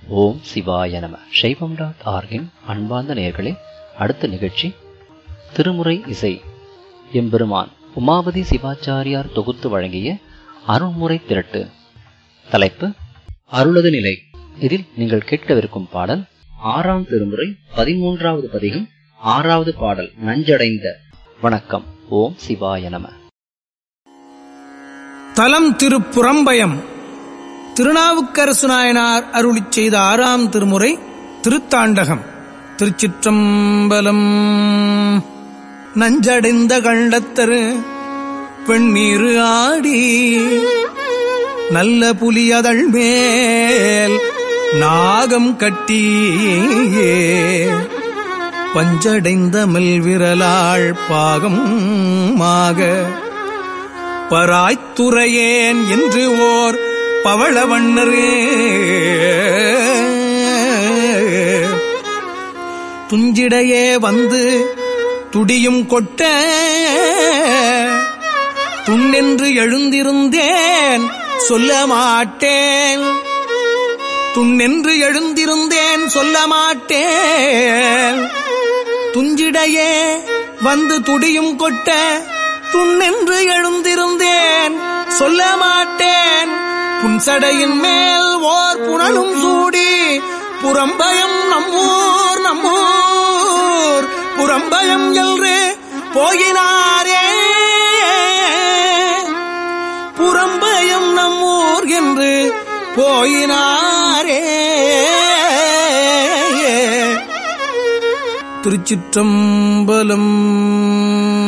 ஓம் சிவாய நம சைவம் டாட் ஆர்கின் அன்பார்ந்த நேயர்களே அடுத்த நிகழ்ச்சி திருமுறை இசை எம்பெருமான் உமாபதி சிவாச்சாரியார் தொகுத்து வழங்கிய அருள்முறை திரட்டு தலைப்பு அருளது நிலை இதில் நீங்கள் கேட்கவிருக்கும் பாடல் ஆறாம் திருமுறை பதிமூன்றாவது பதிகம் ஆறாவது பாடல் நஞ்சடைந்த வணக்கம் ஓம் சிவாய நம தலம் திருப்புறம்பயம் திருநாவுக்கரசு நாயனார் அருளிச் செய்த ஆறாம் திருமுறை திருத்தாண்டகம் திருச்சிற்றம்பலம் நஞ்சடைந்த கண்டத்தரு பெண்ணீரு ஆடி நல்ல புலியதழ் மேல் நாகம் கட்டியே பஞ்சடைந்த மெல்விரலாள் பாகம் மாக பராய்த்துறையேன் என்று ஓர் பவளவண்ணரே துஞ்சிடையே வந்து துடியும் கொட்ட துண்ணென்று எழுந்திருந்தேன் சொல்ல மாட்டேன் துண்ணென்று எழுந்திருந்தேன் சொல்ல மாட்டேன் துஞ்சிடையே வந்து துடியும் கொட்ட துண்ணென்று எழுந்திருந்தேன் சொல்ல மாட்டேன் புன்சடையின் மேல் ஓர் புனலும் சூடி புறம்பயம் நம்மூர் நம்மூர் புறம்பயம் என்று போயினாரே புறம்பயம் நம்மூர் என்று போயினாரே திருச்சிற்றம்பலம்